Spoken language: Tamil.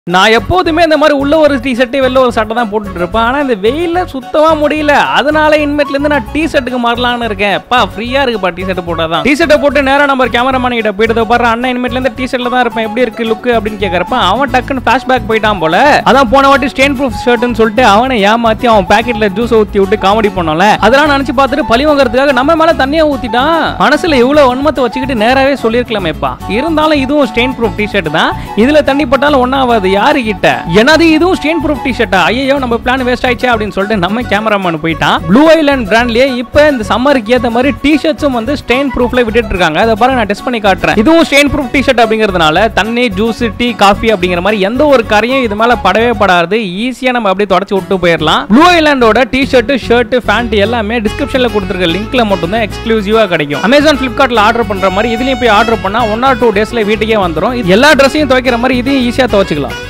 நான் எப்போதுமே இந்த மாதிரி உள்ள ஒரு டி ஷர்ட்டு வெளில ஒரு சட்டை தான் போட்டுட்டு இருப்பேன் ஆனால் இந்த வெயிலில் சுத்தமாக முடியல அதனால இனிமேட்லேருந்து நான் டி ஷர்ட்டுக்கு மாறலாம்னு இருக்கேன் பா ஃப்ரீயாக இருக்குப்பா டி ஷர்ட் போட்டால் தான் டி ஷர்ட்டை போட்டு நேராக நம்ம கேமராமேன் கிட்ட போயிட்டு பாரு அண்ணன் இனிமேட்லேருந்து டி ஷர்ட்டில் தான் இருப்பேன் எப்படி இருக்கு லுக்கு அப்படின்னு கேட்குறப்ப அவன் டக்குன்னு ஃபிளாஷ்பேக் போயிட்டான் போல அதான் போன வாட்டி ஸ்டெயின் ப்ரூஃப் ஷர்ட்னு சொல்லிட்டு அவனை ஏமாத்தி அவன் பாக்கெட்ல ஜூஸ் ஊற்றி விட்டு காமெடி பண்ணோம்ல அதெல்லாம் நினச்சி பார்த்துட்டு பழி வாங்குறதுக்காக நம்ம மேலே தண்ணியை ஊற்றிட்டான் மனசில் இவ்வளோ வன்மத்தை வச்சுக்கிட்டு நேராகவே சொல்லியிருக்கலாமேப்பா இருந்தாலும் இதுவும் ஸ்டெயின் ப்ரூஃப் டி ஷர்ட் தான் இதுல தண்ணி பட்டாலும் ஒன்னாவது யாரு கிட்ட என்னது இதுவும் ஸ்டெயின் ப்ரூஃப் டி ஷர்ட்டா ஐயோ நம்ம பிளான் வேஸ்ட் ஆயிடுச்சு அப்படின்னு சொல்லிட்டு நம்ம கேமராமேன் போயிட்டான் ப்ளூ ஐலாண்ட் பிராண்ட்லயே இப்போ இந்த சம்மருக்கு ஏத்த மாதிரி டி ஷர்ட்ஸும் வந்து ஸ்டெயின் ப்ரூஃப்ல விட்டுட்டு இருக்காங்க அதை பாருங்க நான் டெஸ்ட் பண்ணி காட்டுறேன் இதுவும் ஸ்டெயின் ப்ரூஃப் டி ஷர்ட் அப்படிங்கிறதுனால தண்ணி ஜூஸ் டீ காஃபி அப்படிங்கிற மாதிரி எந்த ஒரு கரையும் இது மேல படவே படாது ஈஸியா நம்ம அப்படியே தொடச்சு விட்டு போயிடலாம் ப்ளூ ஐலாண்டோட டி ஷர்ட் ஷர்ட் ஃபேண்ட் எல்லாமே டிஸ்கிரிப்ஷன்ல கொடுத்துருக்க லிங்க்ல மட்டும் தான் எக்ஸ்க்ளூசிவா கிடைக்கும் அமேசான் பிளிப்கார்ட்ல ஆர்டர் பண்ற மாதிரி இதுலயும் போய் ஆர்டர் பண்ணா ஒன் ஆர் டூ டேஸ்ல வீட்டுக்கே வந்துரும் இது எல்லா ட்ரெஸ்ஸையும் துவைக்கிற மாதிரி இதையும் ஈஸியா துவைச்சிக்கலாம்